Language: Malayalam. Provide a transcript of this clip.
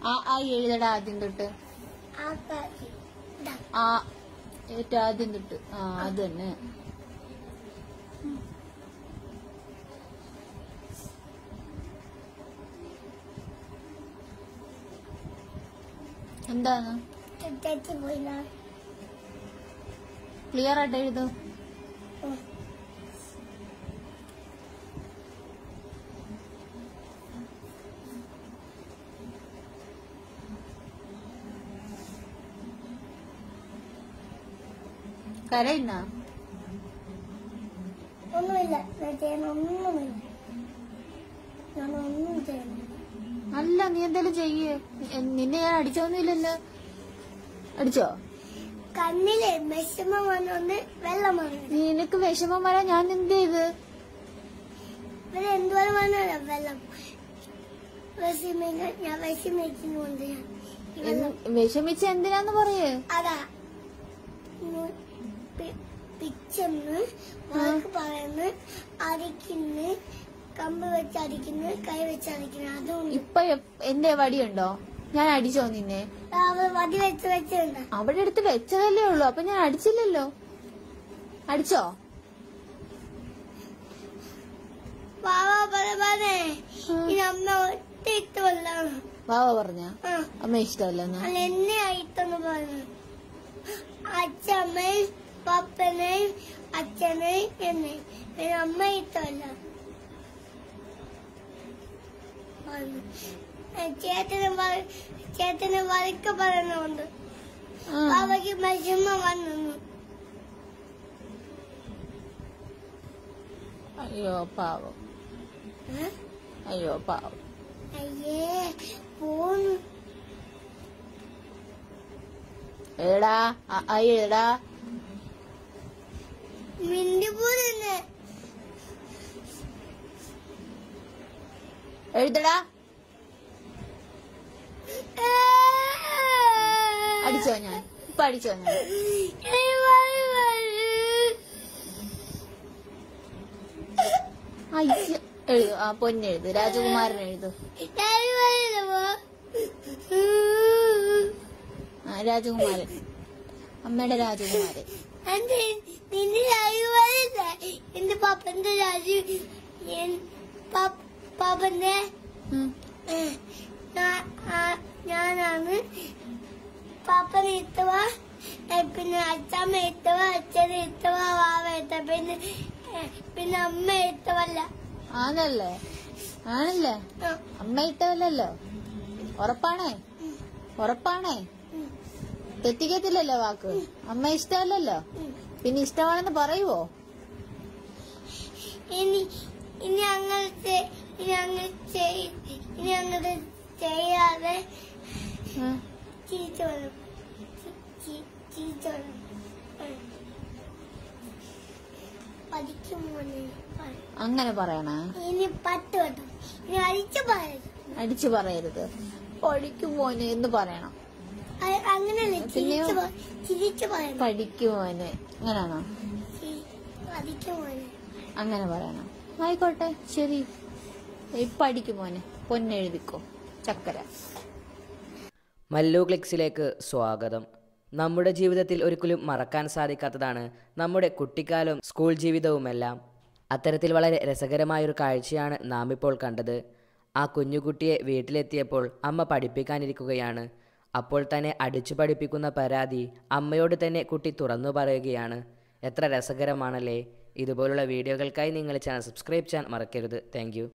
ആ ആ എഴുതടാ ആദ്യം തൊട്ട് ആകാശം ദാ. ആ ഏറ്റവും ആദ്യം തൊട്ട് ആ അത് തന്നെ എന്താണ് തെറ്റി പോയില്ല ക്ലിയർ ആയിട്ട് എഴുതു കരയുന്ന ഒന്നുമില്ല ഞാൻ ചെയ്യുന്ന ഒന്നുമില്ല ഞാൻ ഒന്നും ചെയ്യുന്നില്ല അല്ല നീ എന്തായാലും ചെയ്യേ നിന്നെ ഞാൻ അടിച്ചോന്നില്ലല്ലോ അടിച്ചോ കണ്ണിലെ വിഷമം വന്നൊന്ന് വെള്ളം വന്നു നിനക്ക് വിഷമം വരാൻ ഞാൻ എന്ത് ചെയ്ത് ഇവിടെ എന്തോരം വന്നല്ല വെള്ളം വിഷമിക്ക ഞാൻ വിഷമിക്കുന്നുണ്ട് ഞാൻ ഈ വെള്ളം എന്ത്- വിഷമിച്ച എന്തിനാന്ന് പറയേ അതാ ഉം, പി- പിച്ചെന്ന് വാക്ക് പറയുന്നു അടിക്കുന്നു കമ്പ് വെച്ച് അടിക്കുന്നു കൈ വെച്ച് അടിക്കുന്നു അതുകൊണ്ട് ഇപ്പൊ എപ്- എന്റെ വടിയുണ്ടോ ഞാൻ അടിച്ചോ നിന്നെ അവ വടി വെച്ച് വെച്ചിട്ടുണ്ട് അവിടെ എടുത്ത് വെച്ചതല്ലേ ഉള്ളൂ അപ്പൊ ഞാൻ അടിച്ചില്ലല്ലോ അടിച്ചോ വാവാ പറേ ഇത് അമ്മ ഒറ്റ ഇഷ്ടമല്ല ബാവ പറഞ്ഞ ആ അമ്മ ഇഷ്ടമല്ലെന്ന് അല്ല എന്നെ ആയിട്ടെന്ന് പറഞ്ഞു അച്ഛമ്മയും പപ്പനെയും അച്ഛനെയും എന്നെ പിന്നെ അമ്മ ഇഷ്ടമല്ല പറഞ്ഞു. ഏ, ചേട്ടന് വ- ചേട്ടന് വഴക്ക് പറയുന്നുണ്ട് ആ. അവയ്ക്ക് വിഷമം വന്നു അയ്യോ പാവം ഏ? അയ്യോ പാവം അയ്യേ പോന്നു എടാ എഴുതടാ മിണ്ടി പോന്നെ എഴുതടാ അടിച്ചോ ഞാൻ ഇപ്പൊ അടിച്ചോ ഞാൻ അയ്യ എഴുതു ആ പൊന്നെഴുതു രാജകുമാരൻ എഴുതു ആ രാജകുമാരൻ അമ്മയുടെ രാജകുമാരൻ നിന്റെ രാജുവാരില്ല എന്റെ പാപ്പന്റെ രാജു എൻ- പാപ്പ- പാപ്പന്റെ ഉം. ഏ, ഞാ- ആ- ഞാനാണ് പാപ്പനെ ഇത്തവ ഏ, പിന്നെ അച്ഛമ്മ ഇത്തവ അച്ഛനെ ഇത്തവ വാവ ഇത്തവ പിന്നെ ഏ, പിന്നെ അമ്മ ഇത്തവല്ല ആണല്ലേ ആണല്ലേ ആ, അമ്മ ഇട്ടതല്ലല്ലോ ഉറപ്പാണേ ഉറപ്പാണേ ഉം, തെറ്റിക്കത്തില്ലല്ലോ വാക്ക് അമ്മ ഇഷ്ടമല്ലല്ലോ ഉം. പിന്നെ ഇഷ്ടമാണെന്ന് പറയുവോ ഇനി ഇനി അങ്ങനെ ചെ- ഇനി അങ്ങനെ ചെയ്- ഇനി അങ്ങനെ ചെയ്യാതെ ഉം. ചീച്ച വേണം ചീ- ചീ- ചീച്ച വേണം ഉം. പഠിക്കും മോനെ പറ. അങ്ങനെ പറയണ ഇനി പത്ത് വട്ടം ഇനി അടിച്ചു പറയരുത് അടിച്ചു പറയരുത് പഠിക്കും മോനെ എന്ന് പറയണം അ- അങ്ങനല്ലേ പിന്നെയോ? ചിരിച്ചു പ- ചിരിച്ചു പറയണം പഠിക്കും മോനെ അങ്ങനാണോ ചീ- പഠിക്കും മോനെ അങ്ങനെ പറയണം ആയിക്കോട്ടെ ശരി ഇപ്പൊ അടിക്കും മോനെ പൊന്നെഴുതിക്കോ ചക്കര മല്ലു ക്ലിക്സിലേക്ക് സ്വാഗതം നമ്മുടെ ജീവിതത്തിൽ ഒരിക്കലും മറക്കാൻ സാധിക്കാത്തതാണ് നമ്മുടെ കുട്ടിക്കാലവും സ്കൂൾ ജീവിതവുമെല്ലാം അത്തരത്തിൽ വളരെ രസകരമായൊരു കാഴ്ചയാണ് നാം ഇപ്പോൾ കണ്ടത് ആ കുഞ്ഞുകുട്ടിയെ വീട്ടിലെത്തിയപ്പോൾ അമ്മ പഠിപ്പിക്കാനിരിക്കുകയാണ് അപ്പോൾ തന്നെ അടിച്ചു പഠിപ്പിക്കുന്ന പരാതി അമ്മയോട് തന്നെ കുട്ടി തുറന്നു പറയുകയാണ് എത്ര രസകരമാണല്ലേ ഇതുപോലുള്ള വീഡിയോകൾക്കായി നിങ്ങൾ ചാനൽ സബ്സ്ക്രൈബ് ചെയ്യാൻ മറക്കരുത് താങ്ക്